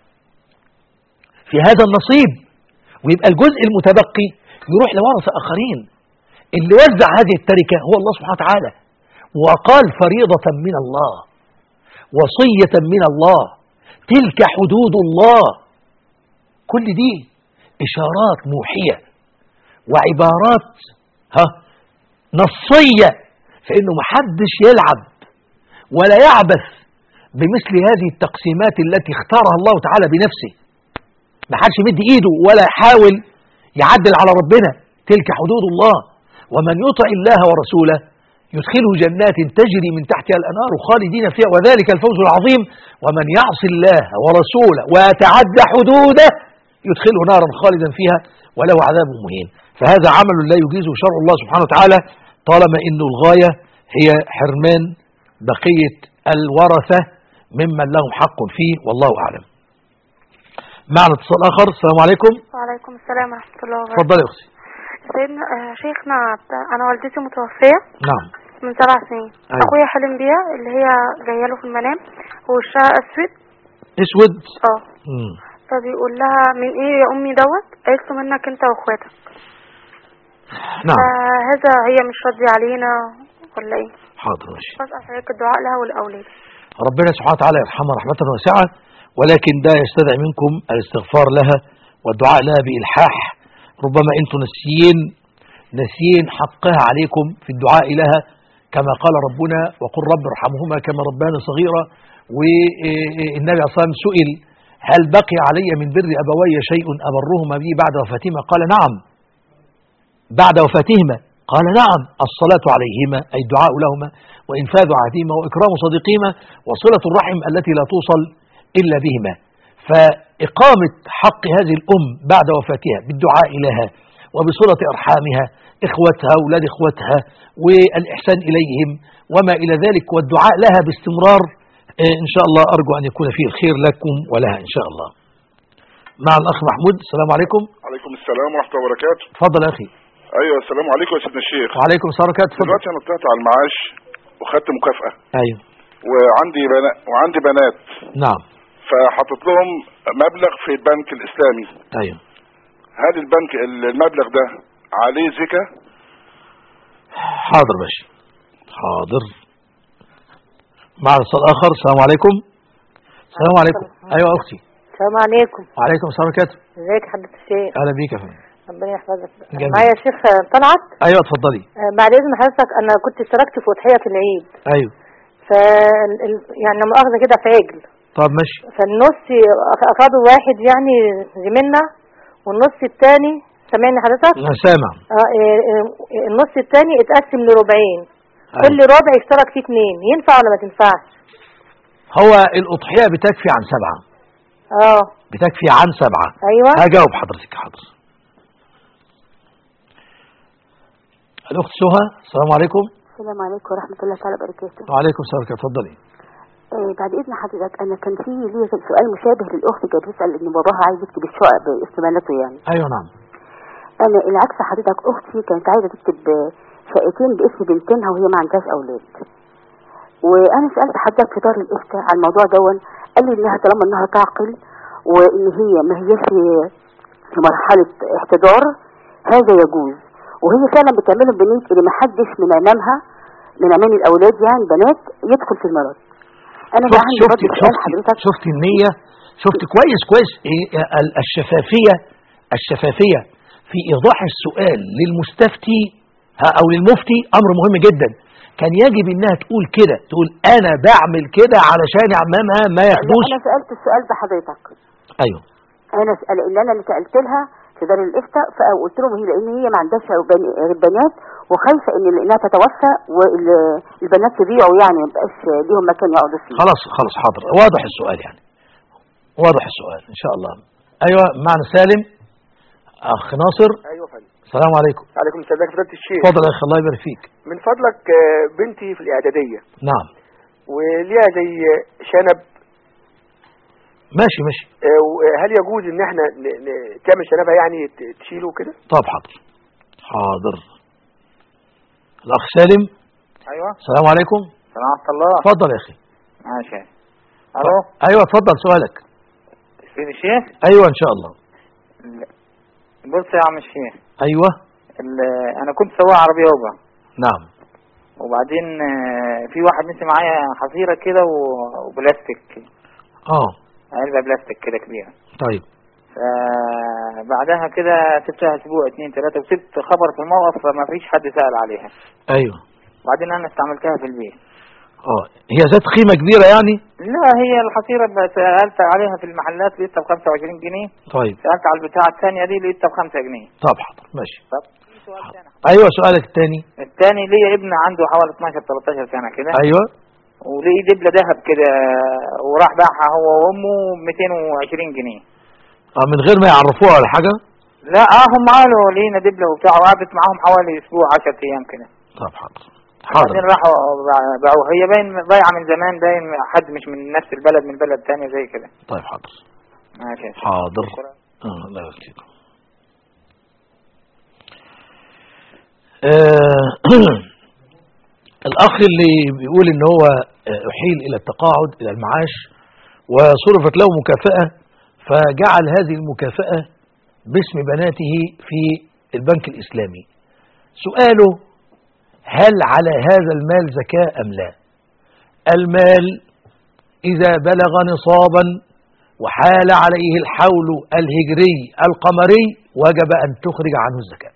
في هذا النصيب ويبقى الجزء المتبقي يروح لورثة آخرين اللي وزع هذه التركة هو الله سبحانه وتعالى وقال فريضة من الله وصية من الله تلك حدود الله كل دي إشارات موحية وعبارات ها نصية فإنه محدش يلعب ولا يعبث بمثل هذه التقسيمات التي اختارها الله تعالى بنفسه ما حدش يمد ايده ولا يحاول يعدل على ربنا تلك حدود الله ومن يطع الله ورسوله يدخله جنات تجري من تحتها الانهار خالدين فيها وذلك الفوز العظيم ومن يعص الله ورسوله ويتعدى حدوده يدخله نارا خالدا فيها وله عذاب مهين فهذا عمل لا يجيزه شرع الله سبحانه وتعالى طالما انه الغاية هي حرمان بقية الورثة ممن لهم حق فيه والله أعلم معنا اتصال آخر السلام عليكم وعليكم السلام ورحمة الله وبركاته اتفضلي يا أختي سيدنا آه، شيخنا أنا والدتي متوفية نعم من سبع سنين أيوة. أخويا حلم بيها اللي هي جاية له في المنام ووشها أسود اسود اه مم. فبيقول لها من إيه يا أمي دوت قالت له منك أنت وأخواتك نعم فهذا هي مش راضية علينا ولا إيه حاضر ماشي فاسأل حضرتك الدعاء لها ولأولادها ربنا سبحانه وتعالى يرحمها رحمة واسعة ولكن ده يستدعي منكم الاستغفار لها والدعاء لها بإلحاح ربما أنتم نسيين نسيين حقها عليكم في الدعاء لها كما قال ربنا وقل رب ارحمهما كما ربانا صغيرا والنبي صلى الله عليه وسلم سئل هل بقي علي من بر أبوي شيء أبرهما به بعد وفاتهما قال نعم بعد وفاتهما قال نعم الصلاة عليهما أي الدعاء لهما وإنفاذ عهدهما وإكرام صديقهما وصلة الرحم التي لا توصل إلا بهما فإقامة حق هذه الأم بعد وفاتها بالدعاء لها وبصلة أرحامها إخوتها أولاد إخوتها والإحسان إليهم وما إلى ذلك والدعاء لها باستمرار آه، إن شاء الله أرجو أن يكون فيه الخير لكم ولها إن شاء الله مع الأخ محمود السلام عليكم عليكم السلام ورحمة الله وبركاته تفضل يا أخي أيوة السلام عليكم يا سيدنا الشيخ وعليكم السلام ورحمة الله تفضل دلوقتي أنا طلعت على المعاش وخدت مكافأة أيوه وعندي بنا... وعندي بنات نعم فحطيت لهم مبلغ في البنك الإسلامي أيوه هل البنك المبلغ ده عليه زكاة؟ حاضر باشا حاضر مع اتصال آخر السلام عليكم السلام عليكم أيوة يا أختي السلام عليكم وعليكم السلام ورحمة الله وبركاته. ازيك يا حضرة الشيخ أهلا بيك يا فندم ربنا يحفظك جميل. معايا الشيخ طلعت أيوة اتفضلي آه، بعد اذن حضرتك انا كنت اشتركت في اضحيه في العيد أيوة ف ال- يعني لما اخذ كده في عجل طب ماشي فالنص اخذوا واحد يعني زميلنا والنص الثاني سامعني حضرتك أنا سامع آه، آه، آه، النص الثاني اتقسم لربعين أيوة. كل ربع يشترك فيه اثنين ينفع ولا ما تنفعش هو الأضحية بتكفي عن سبعة اه بتكفي عن سبعة ايوه هجاوب حضرتك حاضر الأخت سهى السلام عليكم السلام عليكم ورحمة الله تعالى وبركاته وعليكم السلام ورحمة الله اتفضلي آه بعد إذن حضرتك أنا كان في لي سؤال مشابه للأخت كانت بتسأل إن باباها عايز يكتب الشقق باستمالته يعني أيوة نعم أنا العكس حضرتك أختي كانت عايزة تكتب آه، شقتين باسم بنتينها وهي ما عندهاش أولاد وأنا سألت حضرتك في دار الإفتاء على الموضوع دون قال لي إنها طالما إنها تعقل وإن هي ما هيش في في مرحلة احتضار هذا يجوز وهي فعلا بتعمله بنية إن ما حدش من أمامها من أمام الأولاد يعني بنات يدخل في المرض أنا بقى عندي شفت برضه شفت سؤال شفت, حضرتك شفت النية شفت كويس كويس إيه ال- الشفافية الشفافية في إيضاح السؤال للمستفتي ها، أو للمفتي أمر مهم جدا كان يجب إنها تقول كده تقول أنا بعمل كده علشان أمامها ما لا يحدث أنا سألت السؤال ده حضرتك أيوه أنا سأل إن أنا اللي سألت لها في دار الإفتاء فقلت لهم هي لأن هي ما عندهاش بن- غير بنات وخايفة إن إنها تتوفى والبنات تبيعوا يعني ما يبقاش ليهم مكان يقعدوا فيه خلاص خلاص حاضر واضح السؤال يعني واضح السؤال إن شاء الله أيوه معنا سالم أخ ناصر ايوه يا فندم السلام عليكم عليكم السلام فضيله الشيخ اتفضل يا أخي الله يبارك فيك من فضلك آه، بنتي في الاعداديه نعم وليها زي شنب ماشي ماشي آه، وهل يجوز ان احنا ن- ن- تعمل شنبها يعني ت- تشيله كده طب حاضر حاضر الأخ سالم ايوه السلام عليكم السلام ورحمه الله اتفضل يا أخي ماشي الو أيوه اتفضل سؤالك سيد الشيخ أيوه إن شاء الله بص يا عم الشيخ أيوه ال- انا كنت سواق عربيه يابا نعم وبعدين آه، في واحد مشي معايا حصيره كده و- وبلاستيك اه علبه بلاستيك كده كبيره طيب فبعدها كده سبتها اسبوع اتنين تلاته وسبت خبر في الموقف فما فيش حد سأل عليها أيوه وبعدين انا استعملتها في البيت اه هي ذات قيمة كبيرة يعني لا هي الحصيرة ب- سألت عليها في المحلات لقيتها ب 25 جنيه طيب سألت على البتاعة الثانية دي لقيتها ب 5 جنيه طب حاضر ماشي طب أيوه سؤالك الثاني الثاني ليا ابن عنده حوالي 12 13 سنة كده أيوه ولقي دبلة ذهب كده وراح باعها هو وامه ب 220 جنيه اه من غير ما يعرفوها ولا حاجة لا اه هم قالوا لينا دبلة وبتاع وقعدت معاهم حوالي اسبوع 10 ايام كده طب حاضر بعدين راحوا باعوها هي باين بايعة من زمان باين حد مش من نفس البلد من بلد تاني زي كده طيب حاضر ماشي يا شيخ. حاضر شكرا. اه الله يوفقكم آه، الأخ اللي بيقول إن هو آه، أحيل إلى التقاعد إلى المعاش وصرفت له مكافأة فجعل هذه المكافأة باسم بناته في البنك الإسلامي سؤاله هل على هذا المال زكاة أم لا المال إذا بلغ نصابا وحال عليه الحول الهجري القمري وجب أن تخرج عنه الزكاة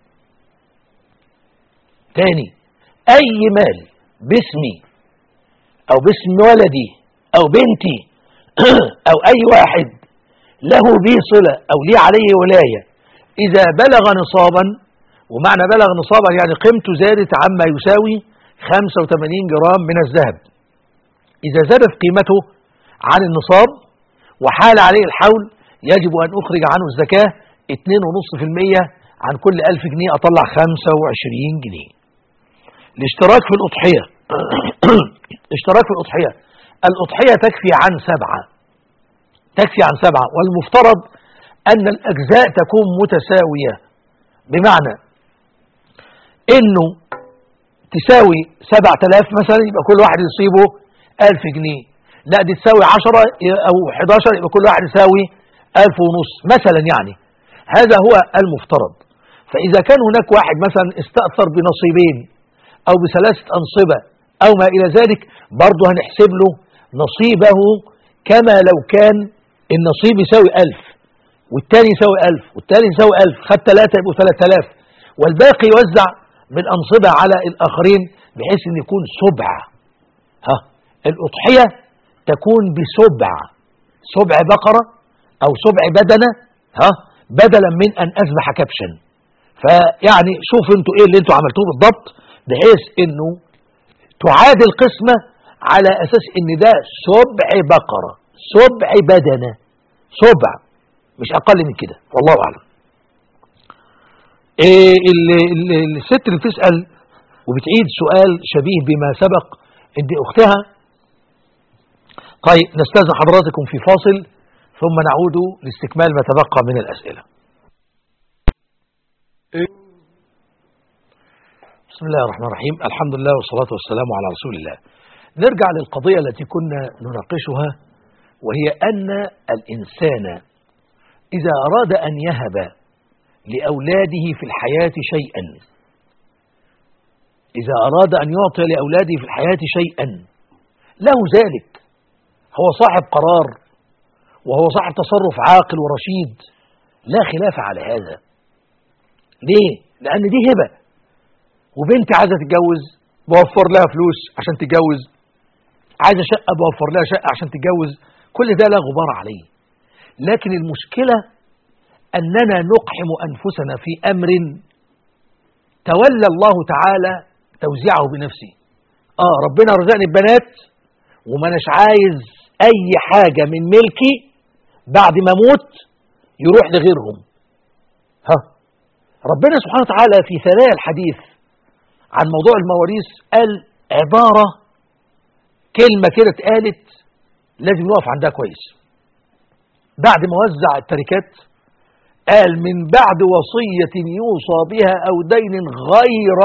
تاني أي مال باسمي أو باسم ولدي أو بنتي أو أي واحد له بي صلة أو لي عليه ولاية إذا بلغ نصابا ومعنى بلغ نصابا يعني قيمته زادت عما يساوي 85 جرام من الذهب إذا زادت قيمته عن النصاب وحال عليه الحول يجب أن أخرج عنه الزكاة 2.5% عن كل 1000 جنيه أطلع 25 جنيه الاشتراك في الأضحية اشتراك في الأضحية الأضحية تكفي عن سبعة تكفي عن سبعة والمفترض أن الأجزاء تكون متساوية بمعنى إنه تساوي سبعة آلاف مثلا يبقى كل واحد يصيبه ألف جنيه لا دي تساوي عشرة أو 11 يبقى كل واحد يساوي ألف ونص مثلا يعني هذا هو المفترض فإذا كان هناك واحد مثلا استأثر بنصيبين أو بثلاثة أنصبة أو ما إلى ذلك برضه هنحسب له نصيبه كما لو كان النصيب يساوي ألف والتاني يساوي ألف والتاني يساوي ألف خد ثلاثة يبقوا ثلاثة آلاف والباقي يوزع بالأنصبة على الآخرين بحيث أن يكون سبع ها الأضحية تكون بسبع سبع بقرة أو سبع بدنة ها بدلا من أن أذبح كبشا فيعني شوفوا انتوا ايه اللي انتوا عملتوه بالضبط بحيث انه تعاد القسمة على اساس ان ده سبع بقرة سبع بدنة سبع مش اقل من كده والله اعلم إيه ال- ال- الست اللي بتسأل وبتعيد سؤال شبيه بما سبق ان دي اختها طيب نستاذن حضراتكم في فاصل ثم نعود لاستكمال ما تبقى من الاسئله بسم الله الرحمن الرحيم الحمد لله والصلاة والسلام على رسول الله نرجع للقضية التي كنا نناقشها وهي أن الإنسان إذا أراد أن يهب لأولاده في الحياة شيئا إذا أراد أن يعطي لأولاده في الحياة شيئا له ذلك هو صاحب قرار وهو صاحب تصرف عاقل ورشيد لا خلاف على هذا ليه؟ لأن دي هبة وبنت عايزة تتجوز بوفر لها فلوس عشان تتجوز عايزة شقة بوفر لها شقة عشان تتجوز كل ده لا غبار عليه لكن المشكلة أننا نقحم أنفسنا في أمر تولى الله تعالى توزيعه بنفسه آه ربنا رزقني ببنات وما أناش عايز أي حاجة من ملكي بعد ما أموت يروح لغيرهم ها ربنا سبحانه وتعالى في ثنايا الحديث عن موضوع المواريث قال عبارة كلمة كده اتقالت لازم نقف عندها كويس بعد ما وزع التركات قال من بعد وصية يوصى بها أو دين غير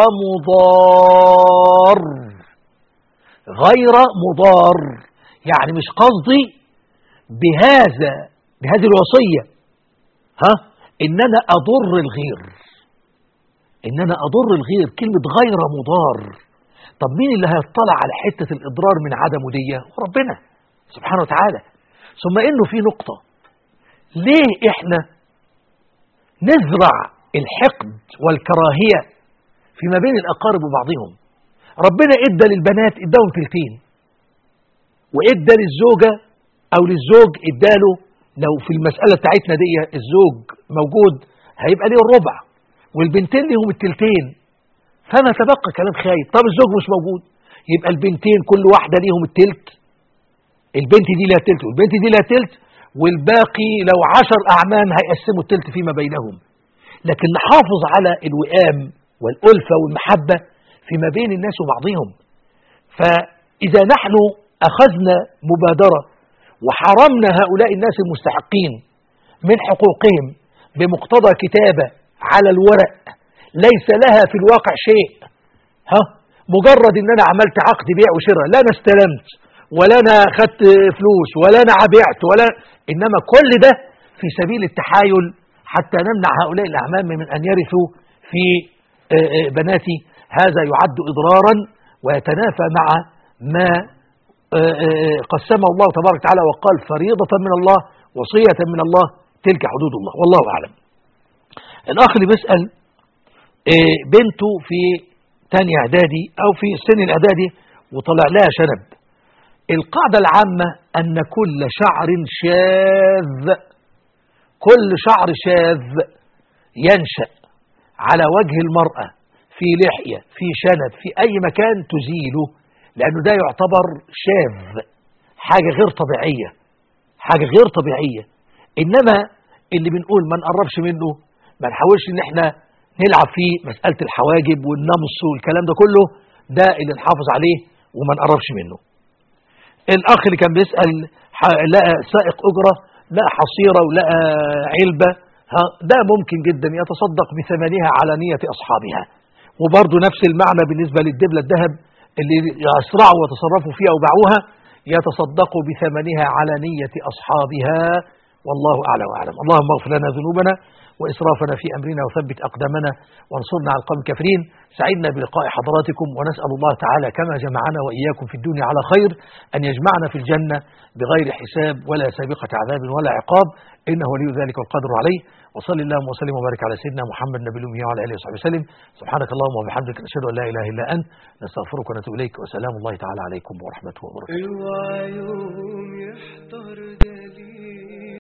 مضار غير مضار يعني مش قصدي بهذا بهذه الوصية ها إن أنا أضر الغير إن أنا أضر الغير كلمة غير مضار طب مين اللي هيطلع على حتة الإضرار من عدمه دي ربنا سبحانه وتعالى ثم إنه في نقطة ليه إحنا نزرع الحقد والكراهية فيما بين الأقارب وبعضهم ربنا إدى للبنات إداهم تلتين وإدى للزوجة أو للزوج إداله لو في المسألة بتاعتنا دي الزوج موجود هيبقى ليه الربع والبنتين ليهم التلتين فما تبقى كلام خايب طب الزوج مش موجود يبقى البنتين كل واحدة ليهم التلت البنت دي لها تلت والبنت دي لها تلت والباقي لو عشر أعمام هيقسموا التلت فيما بينهم لكن نحافظ على الوئام والألفة والمحبة فيما بين الناس وبعضهم فإذا نحن أخذنا مبادرة وحرمنا هؤلاء الناس المستحقين من حقوقهم بمقتضى كتابة على الورق ليس لها في الواقع شيء ها مجرد ان انا عملت عقد بيع وشراء لا انا استلمت ولا انا خدت فلوس ولا انا بعت ولا انما كل ده في سبيل التحايل حتى نمنع هؤلاء الاعمام من ان يرثوا في آه، آه، بناتي هذا يعد اضرارا ويتنافى مع ما آه، آه، قسمه الله تبارك وتعالى وقال فريضة من الله وصية من الله تلك حدود الله والله أعلم الأخ اللي بيسأل آه، بنته في تاني إعدادي أو في السن الإعدادي وطلع لها شنب القاعدة العامة أن كل شعر شاذ كل شعر شاذ ينشأ على وجه المرأة في لحية في شنب في أي مكان تزيله لأنه ده يعتبر شاذ حاجة غير طبيعية حاجة غير طبيعية إنما اللي بنقول ما نقربش منه ما نحاولش إن إحنا نلعب فيه مسألة الحواجب والنمص والكلام ده كله ده اللي نحافظ عليه وما نقربش منه الأخ اللي كان بيسأل ح- لقى سائق أجرة لقى حصيرة ولقى علبة ها ده ممكن جدا يتصدق بثمنها على نية أصحابها وبرضه نفس المعنى بالنسبة للدبلة الذهب اللي أسرعوا وتصرفوا فيها وباعوها يتصدقوا بثمنها على نية أصحابها والله أعلى وأعلم اللهم اغفر لنا ذنوبنا وإسرافنا في أمرنا وثبت أقدامنا وانصرنا على القوم الكافرين سعدنا بلقاء حضراتكم ونسأل الله تعالى كما جمعنا وإياكم في الدنيا على خير أن يجمعنا في الجنة بغير حساب ولا سابقة عذاب ولا عقاب إنه ولي ذلك والقدر عليه وصلى اللهم وسلم وبارك على سيدنا محمد نبي الأمي وعلى آله وصحبه وسلم سبحانك اللهم وبحمدك نشهد أن لا إله إلا أنت نستغفرك ونتوب إليك وسلام الله تعالى عليكم ورحمته وبركاته اوعى يوم يحلم